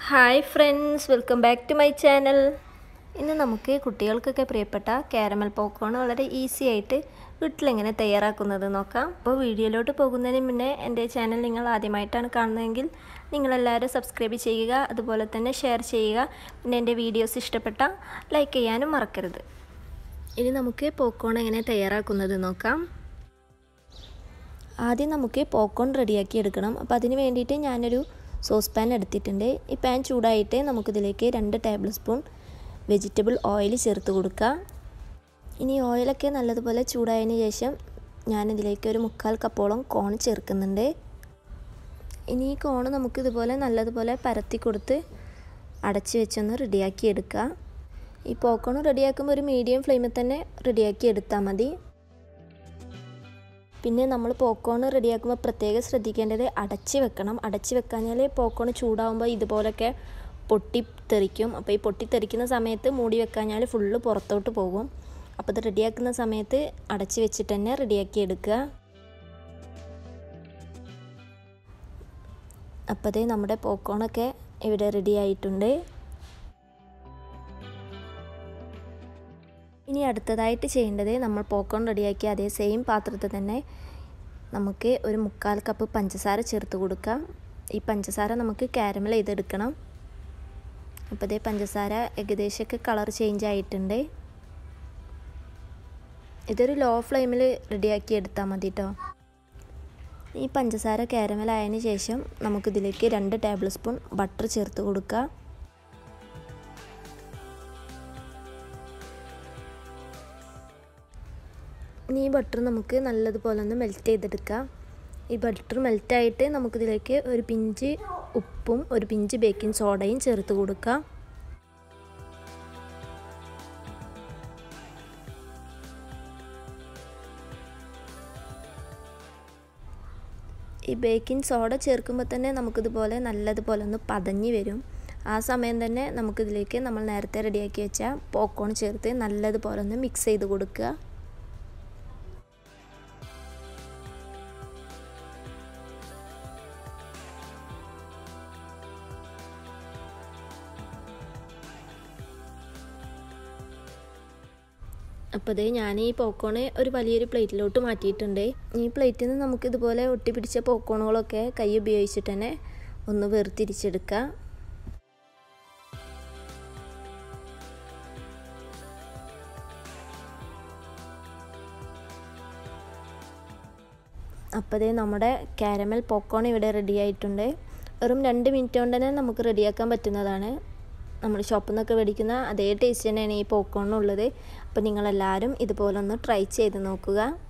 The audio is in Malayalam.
hi friends welcome back to my channel ഇന്ന് നമുക്ക് കുട്ടികൾക്കൊക്കെ പ്രിയപ്പെട്ട കാരമൽ പോപ്കോൺ വളരെ ഈസി ആയിട്ട് വീട്ടിലെങ്ങനെ തയ്യാറാക്കുന്നത് നോക്കാം അപ്പോൾ വീഡിയോയിലോട്ട് പോകുന്നതിന് മുന്നേ എൻ്റെ ചാനൽ നിങ്ങൾ ആദ്യമായിട്ടാണ് കാണുന്നതെങ്കിൽ നിങ്ങളെല്ലാവരും സബ്സ്ക്രൈബ് ചെയ്യുക അതുപോലെ തന്നെ ഷെയർ ചെയ്യുക പിന്നെ എൻ്റെ വീഡിയോസ് ഇഷ്ടപ്പെട്ട ലൈക്ക് ചെയ്യാനും മറക്കരുത് ഇനി നമുക്ക് പോപ്കോൺ എങ്ങനെ തയ്യാറാക്കുന്നത് നോക്കാം ആദ്യം നമുക്ക് പോപ്കോൺ റെഡിയാക്കി എടുക്കണം അപ്പോൾ അതിന് വേണ്ടിയിട്ട് ഞാനൊരു സോസ് പാൻ എടുത്തിട്ടുണ്ട് ഈ പാൻ ചൂടായിട്ട് നമുക്കിതിലേക്ക് രണ്ട് ടേബിൾ സ്പൂൺ വെജിറ്റബിൾ ഓയിൽ ചേർത്ത് കൊടുക്കുക ഇനി ഓയിലൊക്കെ നല്ലതുപോലെ ചൂടായതിന് ശേഷം ഞാനിതിലേക്ക് ഒരു മുക്കാൽ കപ്പോളം കോൺ ചേർക്കുന്നുണ്ട് ഇനി ഈ കോൺ നമുക്കിതുപോലെ നല്ലതുപോലെ പരത്തി കൊടുത്ത് അടച്ച് വെച്ചൊന്ന് റെഡിയാക്കി എടുക്കുക ഈ പോക്കോൺ റെഡിയാക്കുമ്പോൾ ഒരു മീഡിയം ഫ്ലെയിമിൽ തന്നെ റെഡിയാക്കി എടുത്താൽ മതി പിന്നെ നമ്മൾ പോക്കോൺ റെഡിയാക്കുമ്പോൾ പ്രത്യേകം ശ്രദ്ധിക്കേണ്ടത് അടച്ച് വെക്കണം അടച്ച് വെക്കാഞ്ഞാൽ പോക്കോൺ ചൂടാകുമ്പോൾ ഇതുപോലൊക്കെ പൊട്ടിത്തെറിക്കും അപ്പോൾ ഈ പൊട്ടിത്തെറിക്കുന്ന സമയത്ത് മൂടി വെക്കാഞ്ഞാൽ ഫുള്ള് പുറത്തോട്ട് പോകും അപ്പോൾ ഇത് റെഡിയാക്കുന്ന സമയത്ത് അടച്ച് വെച്ചിട്ട് തന്നെ റെഡിയാക്കി എടുക്കുക അപ്പോൾ അതേ നമ്മുടെ പോക്കോണൊക്കെ ഇവിടെ റെഡി ആയിട്ടുണ്ട് ഇനി അടുത്തതായിട്ട് ചെയ്യേണ്ടത് നമ്മൾ പോക്കോൺ റെഡിയാക്കിയ അതേ സെയിം പാത്രത്തിൽ തന്നെ നമുക്ക് ഒരു മുക്കാൽ കപ്പ് പഞ്ചസാര ചേർത്ത് കൊടുക്കാം ഈ പഞ്ചസാര നമുക്ക് കാരമൽ ചെയ്തെടുക്കണം അപ്പോൾ ഇതേ പഞ്ചസാര ഏകദേശമൊക്കെ കളർ ചേഞ്ച് ആയിട്ടുണ്ട് ഇതൊരു ലോ ഫ്ലെയിമിൽ റെഡിയാക്കി എടുത്താൽ മതി കേട്ടോ ഈ പഞ്ചസാര കാരമൽ ആയതിന് ശേഷം നമുക്കിതിലേക്ക് രണ്ട് ടേബിൾ സ്പൂൺ ബട്ടർ ചേർത്ത് കൊടുക്കുക ഇനി ഈ ബട്ടർ നമുക്ക് നല്ലതുപോലെ ഒന്ന് മെൽറ്റ് ചെയ്തെടുക്കാം ഈ ബട്ടർ മെൽറ്റായിട്ട് നമുക്കിതിലേക്ക് ഒരു പിഞ്ച് ഉപ്പും ഒരു പിഞ്ച് ബേക്കിംഗ് സോഡയും ചേർത്ത് കൊടുക്കാം ഈ ബേക്കിംഗ് സോഡ ചേർക്കുമ്പോൾ തന്നെ നമുക്കിതുപോലെ നല്ലതുപോലെ ഒന്ന് പതഞ്ഞ് വരും ആ സമയം തന്നെ നമുക്കിതിലേക്ക് നമ്മൾ നേരത്തെ റെഡിയാക്കി വെച്ച പോക്കോൺ ചേർത്ത് നല്ലതുപോലെ ഒന്ന് മിക്സ് ചെയ്ത് കൊടുക്കുക അപ്പോൾ അതേ ഞാൻ ഈ പോക്കോണ് ഒരു വലിയൊരു പ്ലേറ്റിലോട്ട് മാറ്റിയിട്ടുണ്ട് ഈ പ്ലേറ്റിൽ നിന്ന് നമുക്ക് ഇതുപോലെ ഒട്ടിപ്പിടിച്ച പോക്കോണുകളൊക്കെ കൈ ഉപയോഗിച്ചിട്ട് തന്നെ ഒന്ന് വേർതിരിച്ചെടുക്കുക അപ്പോഴേ നമ്മുടെ കാരമൽ പോക്കോൺ ഇവിടെ റെഡി ആയിട്ടുണ്ട് വെറും രണ്ട് മിനിറ്റ് കൊണ്ട് തന്നെ നമുക്ക് റെഡിയാക്കാൻ പറ്റുന്നതാണ് നമ്മൾ ഷോപ്പിൽ നിന്നൊക്കെ മേടിക്കുന്ന അതേ ടേസ്റ്റ് തന്നെയാണ് ഈ പോക്കോണിനുള്ളത് അപ്പോൾ നിങ്ങളെല്ലാവരും ഇതുപോലെ ഒന്ന് ട്രൈ ചെയ്ത് നോക്കുക